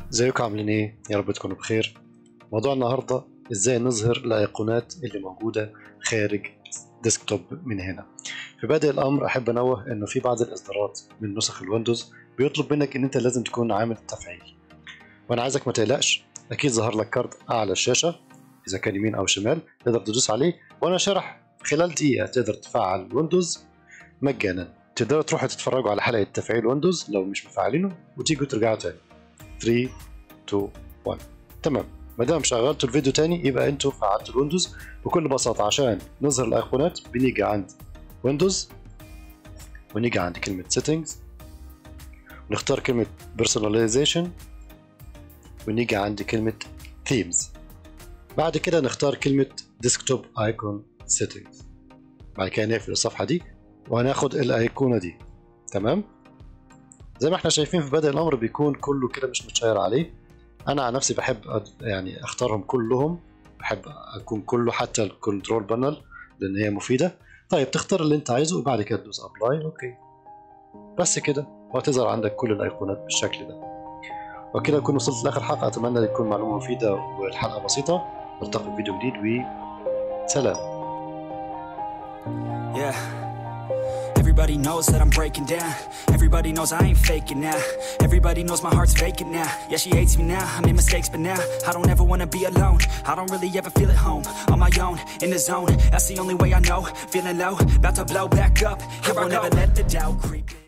ازيكم عاملين ايه؟ يا رب تكونوا بخير. موضوع النهارده ازاي نظهر الايقونات اللي موجوده خارج ديسكتوب من هنا. في بادئ الامر احب انوه انه في بعض الاصدارات من نسخ الويندوز بيطلب منك ان انت لازم تكون عامل تفعيل. وانا عايزك ما تقلقش اكيد ظهر لك كارت اعلى الشاشه اذا كان يمين او شمال تقدر تدوس عليه وانا شرح خلال دقيقه تقدر تفعل ويندوز مجانا. تقدروا تروحوا تتفرجوا على حلقه تفعيل ويندوز لو مش مفعلينه وتيجوا ترجعوا تاني. 3 2 1 تمام ما دام شغلتوا الفيديو تاني يبقى انتوا فعلتوا الويندوز بكل بساطه عشان نظهر الايقونات بنيجي عند ويندوز ونيجي عند كلمه settings ونختار كلمه personalization ونيجي عند كلمه themes بعد كده نختار كلمه desktop icon settings بعد كده نقفل الصفحه دي وهناخد الايقونه دي تمام زي ما احنا شايفين في بدء الامر بيكون كله كده مش متشير عليه انا عن نفسي بحب أد- يعني اختارهم كلهم بحب اكون كله حتى الكنترول بانل لان هي مفيده طيب تختار اللي انت عايزه وبعد كده تدوس ابلاي اوكي بس كده وهتظهر عندك كل الايقونات بالشكل ده وكده اكون وصلت لاخر حلقه اتمنى تكون معلومه مفيده والحلقه بسيطه نلتقي في فيديو جديد وسلام Yeah. Everybody knows that I'm breaking down. Everybody knows I ain't faking now. Everybody knows my heart's faking now. Yeah, she hates me now. I made mistakes, but now I don't ever wanna be alone. I don't really ever feel at home. On my own, in the zone. That's the only way I know. Feeling low, about to blow back up. Here I will never let the doubt creep in.